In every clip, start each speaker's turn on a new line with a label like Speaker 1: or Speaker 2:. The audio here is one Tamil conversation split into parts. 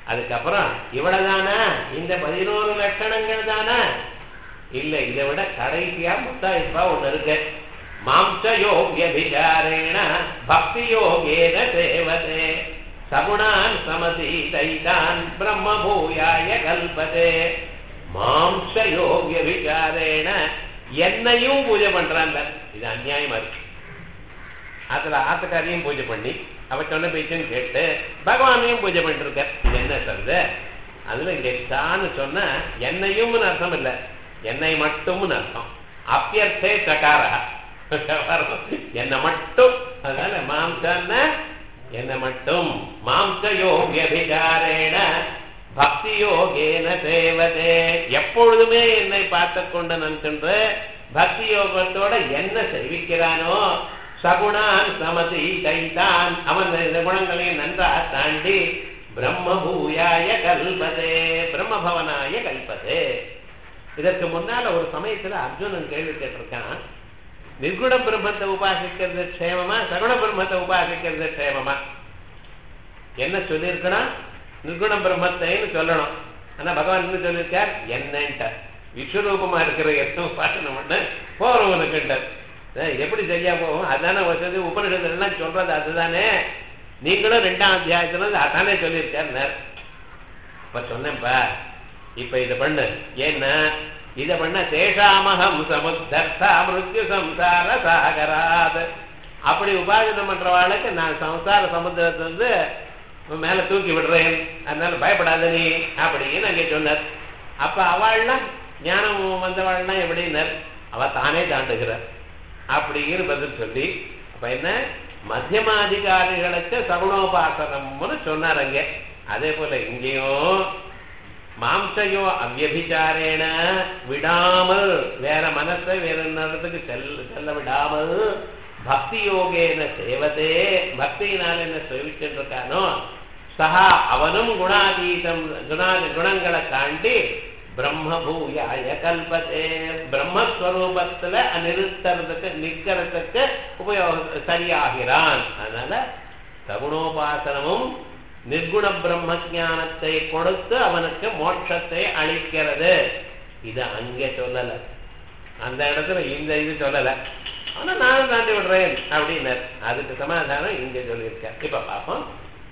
Speaker 1: அதுக்கப்புறம் இவ்வளவுதானா இந்த பதினோரு லட்சணங்கள் தானா இல்ல இதை விட கடைசியா முத்தாயிப்பா ஒண்ணு இருக்கு மாம்ச யோகியபிகாரேண பக்தி யோகேன சேவதே சகுணான் சமதி தைதான் பிரம்ம பூயாய கல்பதே மாம்ச யோகிய விகாரேன என்னையும் பூஜை பண்றாங்க இது அநியாயமா இருக்கு அதுல ஆத்துக்காரையும் பூஜை பண்ணி அவ சொன்ன பேச்சுன்னு கேட்டு பகவானையும் பூஜை பண்ணிருக்க இது என்ன சொல்றது அதுல இங்க தான்னு சொன்ன என்னையும் அர்த்தம் இல்ல என்னை மட்டும்னு அர்த்தம் அப்பியர்த்தே சகாரா என்ன மட்டும் அதனால மாம்சன்ன என்ன மட்டும் மாம்ச யோகியபிகாரேன பக்தி யோகேன சேவதே எப்பொழுதுமே என்னை பார்த்து கொண்டு நினைக்கின்ற பக்தி யோகத்தோட என்ன செய்விக்கிறானோ சகுணான் சமதி கைதான் அவன் இந்த குணங்களையும் நன்றாக தாண்டி பிரம்மபூயாய கல்பதே பிரம்மபவனாய கல்பதே இதற்கு முன்னால ஒரு சமயத்துல அர்ஜுனன் கேள்வி கேட்டிருக்கான் நிர்குண பிரம்மத்தை உபாசிக்கிறது க்ஷேமமா சகுண பிரம்மத்தை உபாசிக்கிறது க்ஷேமமா என்ன சொல்லியிருக்கணும் நிர்குண பிரம்மத்தைன்னு சொல்லணும் ஆனா பகவான் என்ன சொல்லியிருக்கார் என்னன்ட்டார் விஸ்வரூபமா இருக்கிற எத்தனை உபாசனம் பண்ண போறவனுக்குன்றார் எப்படி சரியா போகும் அதானே வசதி உபனிஷத்துலாம் சொல்றது அதுதானே நீங்களும் ரெண்டாம் அத்தியாயத்துல அதானே சொல்லியிருக்கார் இப்ப சொன்னேன்ப்பா இப்ப இதை பண்ணு ஏன்னா இத பண்ண தேஷாமகம் சமுத்தர்த்தா மிருத்யு சம்சார சாகராத் அப்படி உபாசனம் பண்றவாளுக்கு நான் சம்சார சமுத்திரத்தை வந்து மேல தூக்கி விடுறேன் அதனால பயப்படாத நீ அப்படின்னு அங்கே சொன்னார் அப்ப அவள்லாம் ஞானம் வந்தவாள்லாம் எப்படின்னார் அவ தானே தாண்டுகிறார் அப்படின்னு பதில் சொல்லி அப்ப என்ன மத்தியமாதிகாரிகளுக்கு சகுணோபாசனம்னு சொன்னார் அங்கே அதே போல இங்கேயும் மாம்சையோ அவ்யபிச்சாரேன விடாமல் வேற மனசை வேற நேரத்துக்கு செல்ல செல்ல விடாமல் பக்தி யோகேன சேவதே பக்தியினால் என்ன சேவிச்சுருக்கானோ சஹா அவனும் குணாதீதம் குணா குணங்களை தாண்டி பிரம்மபூயாய கல்பத்தே பிரம்மஸ்வரூபத்துல நிறுத்துறதுக்கு நிக்கிறதுக்கு உபயோக சரியாகிறான் அதனால சகுணோபாசனமும் நிர்குண பிரம்ம ஜானத்தை கொடுத்து அவனுக்கு மோட்சத்தை அளிக்கிறது இது அங்கே சொல்லல அந்த இடத்துல இந்த இது சொல்லல ஆனா நானும் தாண்டி விடுறேன் அப்படின்னார் அதுக்கு சமாதானம் இங்க சொல்லியிருக்க இப்ப பார்ப்போம்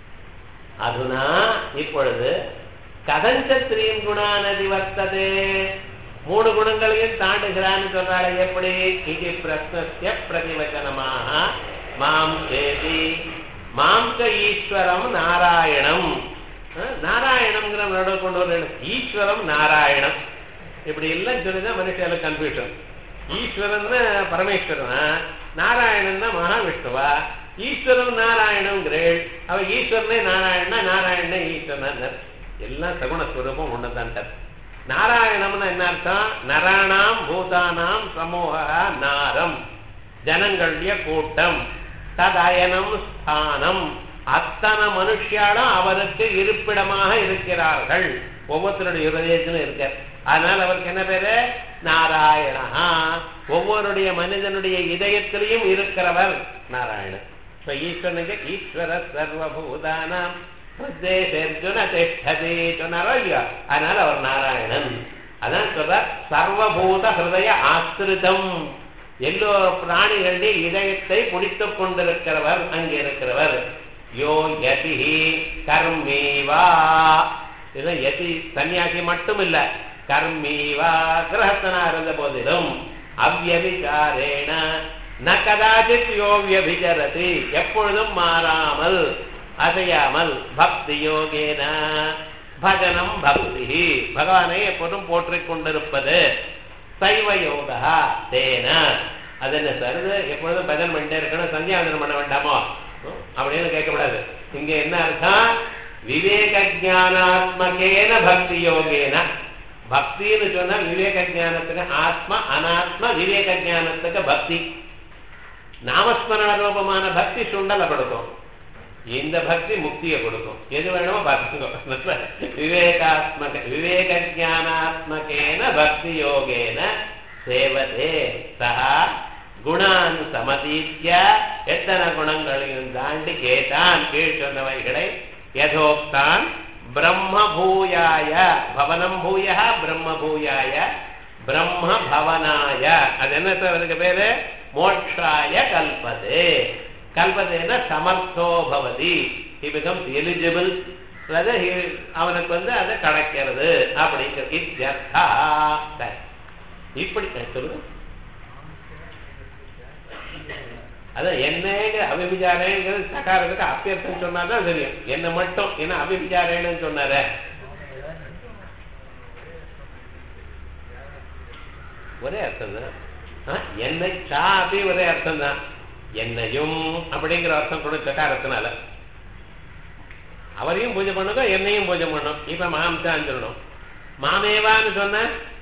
Speaker 1: அதுனா இப்பொழுது கதஞ்சத்திரியின் குணாநதி வர்த்ததே மூணு குணங்களையும் தாண்டுகிறான்னு சொல்றாள் எப்படி இது பிரஸ்னஸ்ய பிரதிவச்சனமாக மாம் சேதி மாம்ச ஈஸ்வரம் நாராயணம் நாராயணம்ங்கிற நடுவு கொண்டு வரணும் ஈஸ்வரம் நாராயணம் இப்படி எல்லாம் சொல்லிதான் மனுஷால கன்ஃபியூஷன் ஈஸ்வரன் பரமேஸ்வரனா நாராயணன் மகாவிஷ்ணுவா ஈஸ்வரன் நாராயணங்கிறேள் அவ ஈஸ்வரனே நாராயணனா நாராயணனே ஈஸ்வரன் எல்லாம் சகுணஸ்வரூபம் ஒண்ணுதான் நாராயணம்னு என்ன அர்த்தம் நராணாம் பூதானாம் சமூக நாரம் ஜனங்களுடைய கூட்டம் ததயனம் ஸ்தானம் அத்தனை மனுஷியாலும் அவருக்கு இருப்பிடமாக இருக்கிறார்கள் ஒவ்வொருத்தருடைய இருதயத்திலும் இருக்க அதனால அவருக்கு என்ன பேரு நாராயணா ஒவ்வொருடைய மனிதனுடைய இதயத்திலையும் இருக்கிறவர் நாராயணன் இப்ப ஈஸ்வரனுக்கு ஈஸ்வர சர்வபூதானாம் பிரதேசர்ஜுன திஷ்டதி சொன்னாரோ இல்லையா அதனால அவர் நாராயணன் அதான் சொல்ற சர்வபூத ஹிருதய ஆசிரிதம் எல்லோ பிராணிகளுடைய இதயத்தை பிடித்துக் கொண்டிருக்கிறவர் அங்கே இருக்கிறவர் யோ யதி கர்மீவா இது யதி சன்னியாசி மட்டும் இல்ல கர்மீவா கிரகத்தனா இருந்த போதிலும் அவ்யபிச்சாரேன ந கதாச்சித் யோ வியபிச்சரதி எப்பொழுதும் மாறாமல் அசையாமல் பக்தி யோகேன பஜனம் பக்தி பகவானை எப்போதும் போற்றிக் கொண்டிருப்பது சைவ யோகா தேன அது என்ன சார் இது எப்பொழுதும் பஜன் பண்ணிட்டே இருக்கணும் சந்தியாவந்தனம் பண்ண வேண்டாமோ அப்படின்னு கேட்கக்கூடாது இங்க என்ன அர்த்தம் விவேக ஜானாத்மகேன பக்தி யோகேன பக்தின்னு சொன்னா விவேக ஜானத்துக்கு ஆத்ம அனாத்ம விவேக ஜானத்துக்கு பக்தி நாமஸ்மரண ரூபமான பக்தி சுண்டலை கொடுக்கும் இந்த பக்தி முக்தியை கொடுக்கும் எது வேணுமோ பார்த்துக்கோ விவேகாத்மக விவேக ஜானாத்மகேன பக்தி யோகேன சேவதே சஹா குணான் சமதீத்திய எத்தனை குணங்களையும் தாண்டி கேட்டான் கீழ் சொன்னவைகளை யதோக்தான் பிரம்ம பூயாய பவனம் பூய பிரம்ம பூயாய பிரம்ம பவனாய அது என்ன சார் அதுக்கு பேரு மோட்சாய கல்பதே கல்பதேன சமர்த்தோ பவதி he becomes eligible அதாவது he- அவனுக்கு வந்து அதை கிடைக்கிறது அப்படிங்கிறது இத்தியர்த்தா சரி. இப்படி சொல்லுங்க அதான் என்னங்க அவிபிச்சாரங்கிறது சகாரத்துக்கு அப்பியர்த்தம் சொன்னாதான் தெரியும் என்ன மட்டும் ஏன்னா அவிபிச்சாரேன்னு சொன்னாரே ஒரே அர்த்தம் தான் என்னை சா அப்படி ஒரே அர்த்தம் தான் என்னையும் அப்படிங்கிற அர்த்தம் கூட சகாரத்தினால அவரையும் பூஜை பண்ணுங்க என்னையும் பூஜை பண்ணும் இப்ப மாம்சான்னு சொல்லணும் மாமேவான்னு சொன்ன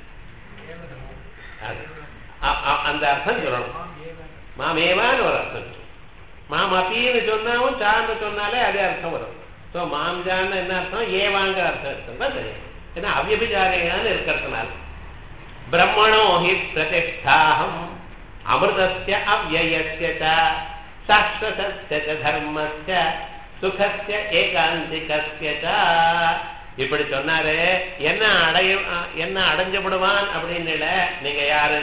Speaker 1: அது. அ- அ- அந்த அர்த்தம் சொல்லணும் மாமேவான்னு ஒரு அர்த்தம் மாம் அப்பின்னு சொன்னாவும் சான்னு சொன்னாலே அதே அர்த்தம் வரும் ஸோ மாம்ஜான்னு என்ன அர்த்தம் ஏவாங்கிற அர்த்தம் இருக்கும் தான் தெரியும் ஏன்னா அவ்யபிச்சாரேனான்னு இருக்கிறதுனால பிரம்மணோ ஹி பிரதிஷ்டாஹம் அமிர்தஸ்ய அவ்வயஸ்ய ச சாஸ்வதஸ்ய ச தர்மஸ்ய சுகஸ்ய ஏகாந்திகஸ்ய ச இப்படி சொன்னாரு என்ன அடைய என்ன அடைஞ்சப்படுவான் அப்படின்னு இல்ல. நீங்க யாரு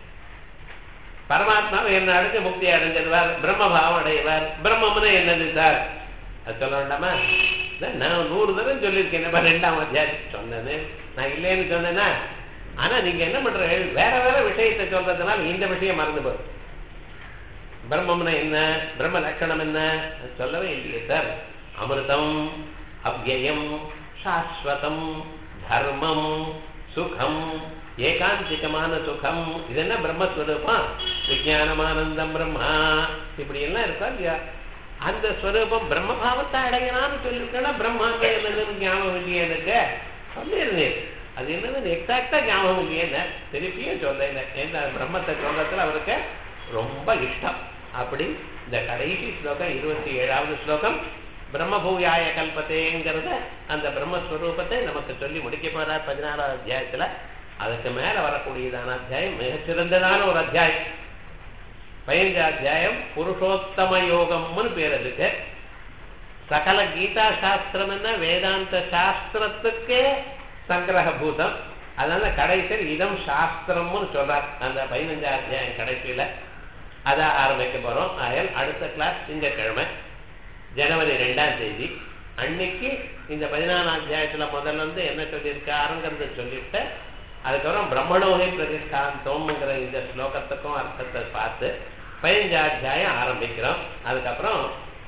Speaker 1: பரமாத்மாவை என்ன அடைஞ்சு முக்தி அடைஞ்சிருவார் பிரம்மபாவம் அடைவார் பிரம்மம்னு என்னது சார் அது சொல்ல வேண்டாமா இல்ல, நான் நூறு தடவை சொல்லியிருக்கேன் நம்ம ரெண்டாம் அத்தியாயம் சொன்னது நான் இல்லைன்னு சொன்னேன்னா ஆனா நீங்க என்ன பண்றீங்க வேற வேற விஷயத்தை சொல்றதுனால இந்த விஷயம் மறந்து போகுது பிரம்மம்னா என்ன பிரம்ம லட்சணம் என்ன அது சொல்லவே இல்லையே சார் அமிர்தம் அவ்யயம் சாஸ்வதம் தர்மம் சுகம் ஏகாந்திகமான சுகம் இது என்ன பிரம்மஸ்வரூபம் விஜயானமானந்தம் பிரம்மா இப்படி எல்லாம் இருக்கா இல்லையா அந்த ஸ்வரூபம் பிரம்மபாவத்தை அடையலாம்னு சொல்லியிருக்கேன்னா பிரம்மாங்க என்னதுன்னு ஞாபகம் இல்லையே எனக்கு சொல்லியிருந்தேன் அது என்னதுன்னு எக்ஸாக்டா ஞாபகம் இல்லையே திருப்பியும் சொல்றேன் ஏன்னா பிரம்மத்தை சொல்றதுல அவருக்கு ரொம்ப இஷ்டம் அப்படி இந்த கடைசி ஸ்லோகம் இருபத்தி ஏழாவது ஸ்லோகம் பிரம்மபூயாய கல்பத்தேங்கிறத அந்த பிரம்மஸ்வரூபத்தை நமக்கு சொல்லி முடிக்க போறார் பதினாறாவது அத்தியாயத்துல அதுக்கு மேல வரக்கூடியதான அத்தியாயம் மிகச்சிறந்ததான ஒரு அத்தியாயம் பதினஞ்சு அத்தியாயம் புருஷோத்தம யோகம்னு பேர் அதுக்கு சகல கீதா சாஸ்திரம் என்ன வேதாந்த சாஸ்திரத்துக்கே சங்கிரகபூதம் அதனால கடைசியில் இதம் சாஸ்திரம்னு சொல்றார் அந்த பதினஞ்சு அத்தியாயம் கடைசியில அதை ஆரம்பிக்க போறோம் ஆயல் அடுத்த கிளாஸ் திங்கட்கிழமை ஜனவரி ரெண்டாம் தேதி அன்னைக்கு இந்த பதினாலாம் அத்தியாயத்துல முதல்ல வந்து என்ன சொல்லியிருக்காருங்கிறத சொல்லிட்டு அதுக்கப்புறம் பிரம்மணோகை பிரதிஷ்டாந்தோம்ங்கிற இந்த ஸ்லோகத்துக்கும் அர்த்தத்தை பார்த்து பதினஞ்சு அத்தியாயம் ஆரம்பிக்கிறோம் அதுக்கப்புறம்